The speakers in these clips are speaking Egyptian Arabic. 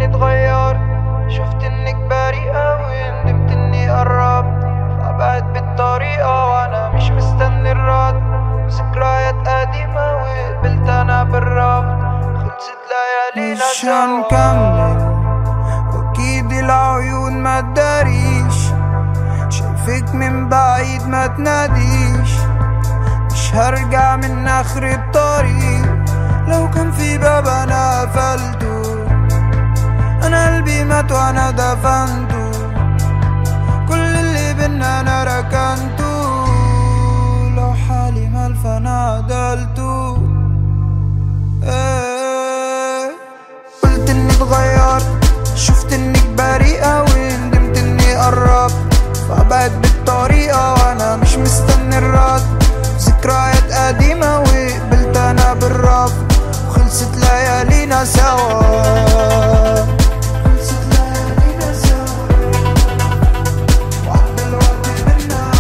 اتغيرت شفت انك بريئة وندمت اني قربت فابعد بالطريقة وانا مش مستني الرد ذكريات قديمة وقبلت انا بالرفض خلصت ليالينا مش هنكمل واكيد العيون ما تداريش شايفك من بعيد ما تناديش مش هرجع من اخر الطريق لو كان في باب انا قفلته انا قلبي مات وانا دفنته كل اللي بينا انا ركنته لو حالي مال فانا عدلته إيه. قلت اني اتغيرت شفت انك بريئة وندمت اني قربت فابعد بالطريقة وانا مش مستني الرد ذكريات قديمة وقبلت انا بالرفض وخلصت ليالينا سوا خلصت ليالينا سوا وعدى الوقت بينا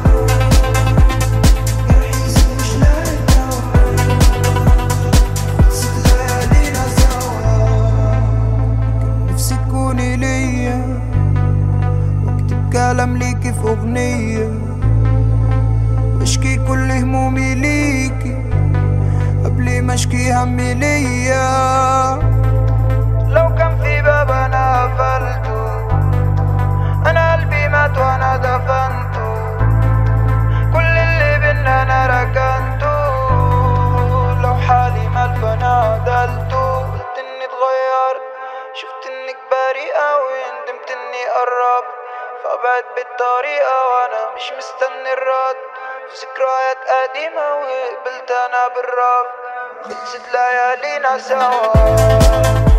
جرحي مش لاقي دوا خلصت ليالينا سوا كان نفسي تكوني ليا واكتب كلام ليكي في اغنية واشكي كل همومي ليكي قبل ما اشكي همي ليا لو كان في باب انا قفلته انا قلبي مات وانا دفنته كل اللي بينا انا ركنته لو حالي مال فانا عدلته قلت اني اتغيرت شفت انك بريئة وندمت اني قربت فابعد بالطريقة وانا مش مستني الرد في ذكريات قديمة وقبلت انا بالرفض خلصت ليالينا سوا